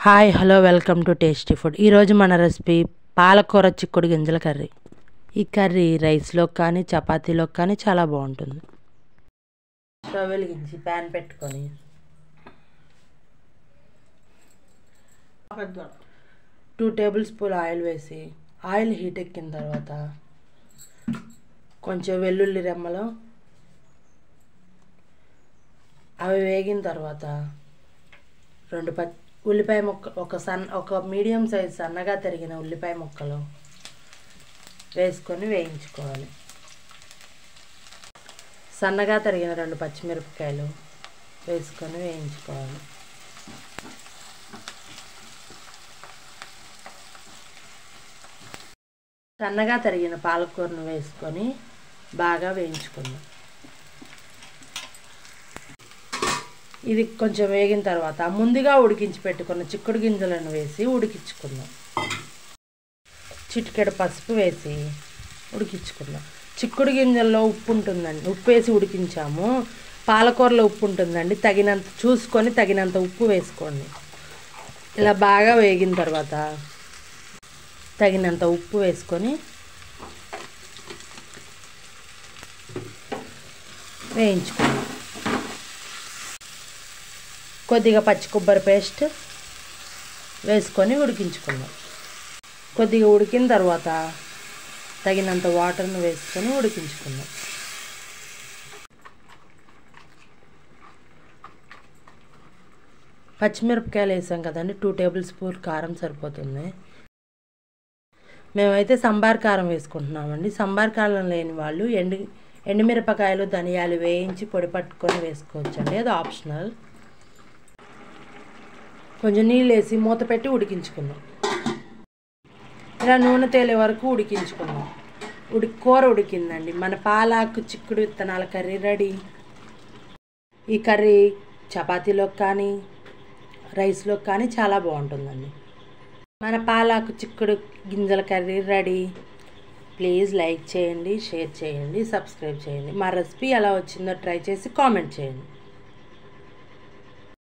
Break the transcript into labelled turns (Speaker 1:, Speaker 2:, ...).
Speaker 1: hi hello welcome to tasty food ఈరోజు మన recipe పాలకూర చిక్కుడు గింజల కర్రీ ఈ కర్రీ రైస్లోకి కానీ చపాతీలోకి కానీ చాలా బాగుంటుంది స్టవ్ వెలిగించి ప్యాన్ పెట్టుకొని టూ టేబుల్ స్పూన్ ఆయిల్ వేసి ఆయిల్ హీట్ ఎక్కిన తర్వాత కొంచెం వెల్లుల్లి రెమ్మలు అవి వేగిన తర్వాత రెండు ప ఉల్లిపాయ ముక్క ఒక సన్ ఒక మీడియం సైజ్ సన్నగా తరిగిన ఉల్లిపాయ ముక్కలు వేసుకొని వేయించుకోవాలి సన్నగా తరిగిన రెండు పచ్చిమిరపకాయలు వేసుకొని వేయించుకోవాలి సన్నగా తరిగిన పాలకూరను వేసుకొని బాగా వేయించుకుందాం ఇది కొంచెం వేగిన తర్వాత ముందుగా ఉడికించి పెట్టుకున్న చిక్కుడు గింజలను వేసి ఉడికించుకుందాం చిటికెడు పసుపు వేసి ఉడికించుకుందాం చిక్కుడు గింజల్లో ఉప్పు ఉంటుందండి ఉప్పు వేసి ఉడికించాము పాలకూరలో ఉప్పు ఉంటుందండి తగినంత చూసుకొని తగినంత ఉప్పు వేసుకోండి ఇలా బాగా వేగిన తర్వాత తగినంత ఉప్పు వేసుకొని వేయించుకోండి కొద్దిగా పచ్చి కొబ్బరి పేస్ట్ వేసుకొని ఉడికించుకుందాం కొద్దిగా ఉడికిన తర్వాత తగినంత వాటర్ను వేసుకొని ఉడికించుకుందాం పచ్చిమిరపకాయలు వేసాం కదండి టూ టేబుల్ స్పూన్ కారం సరిపోతుంది మేమైతే సంబార్ కారం వేసుకుంటున్నామండి సంబార్ కారం లేని వాళ్ళు ఎండి ఎండుమిరపకాయలు ధనియాలు వేయించి పొడి పట్టుకొని వేసుకోవచ్చండి అది ఆప్షనల్ కొంచెం నీళ్ళు వేసి మూత పెట్టి ఉడికించుకుందాం ఇలా నూనె తేలే వరకు ఉడికించుకుందాం ఉడి కూర ఉడికిందండి మన పాలాకు చిక్కుడు విత్తనాల కర్రీ రెడీ ఈ కర్రీ చపాతీలోకి కానీ రైస్లోకి కానీ చాలా బాగుంటుందండి మన పాలాకు చిక్కుడు గింజల కర్రీ రెడీ ప్లీజ్ లైక్ చేయండి షేర్ చేయండి సబ్స్క్రైబ్ చేయండి మా రెసిపీ ఎలా వచ్చిందో ట్రై చేసి కామెంట్ చేయండి